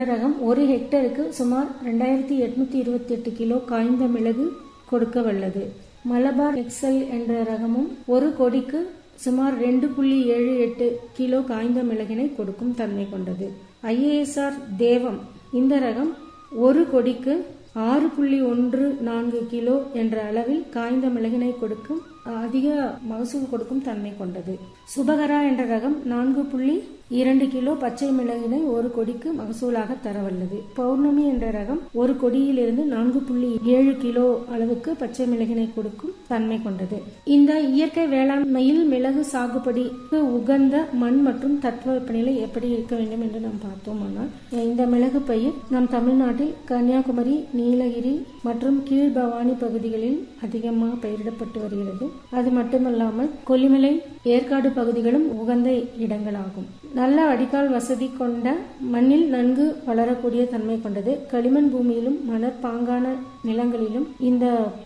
ரகம் ஒரு ஹெக்டருக்கு சுமார் ரெண்டாயிரத்தி எட்நூத்தி இருபத்தி எட்டு கிலோ காய்ந்த மிளகு கொடுக்க வல்லது மலபார் எக்ஸல் என்ற ரகமும் ஒரு கொடிக்கு சுமார் ரெண்டு புள்ளி ஏழு எட்டு கிலோ காய்ந்த மிளகினை கொடுக்கும் தன்மை கொண்டது ஐஏஎஸ்ஆர் தேவம் இந்த ரகம் ஒரு கொடிக்கு ஆறு புள்ளி ஒன்று நான்கு கிலோ என்ற அளவில் காய்ந்த மிளகினை கொடுக்கும் அதிக மகசூல் கொடுக்கும் தன்மை கொண்டது சுபகரா என்ற ரகம் நான்கு புள்ளி இரண்டு கிலோ பச்சை மிளகினை ஒரு கொடிக்கு மகசூலாக தரவல்லது பௌர்ணமி என்ற ரகம் ஒரு கொடியிலிருந்து நான்கு புள்ளி ஏழு கிலோ அளவுக்கு பச்சை மிளகினை கொடுக்கும் தன்மை கொண்டது இந்த இயற்கை வேளாண்மையில் மிளகு சாகுபடிக்கு உகந்த மண் மற்றும் தட்பவெப்பநிலை எப்படி இருக்க வேண்டும் என்று நாம் பார்த்தோமானால் இந்த மிளகு பயிர் நம் தமிழ்நாட்டில் கன்னியாகுமரி நீலகிரி மற்றும் கீழ்பவானி பகுதிகளில் அதிகமாக பயிரிடப்பட்டு வருகிறது அது மட்டுமல்லாமல் கொல்லிமலை ஏற்காடு பகுதிகளும் உகந்த இடங்களாகும் நல்ல வடிகால் வசதி கொண்ட மண்ணில் நன்கு வளரக்கூடிய தன்மை கொண்டது களிமண் பூமியிலும் மணற்பாங்கான நிலங்களிலும் இந்த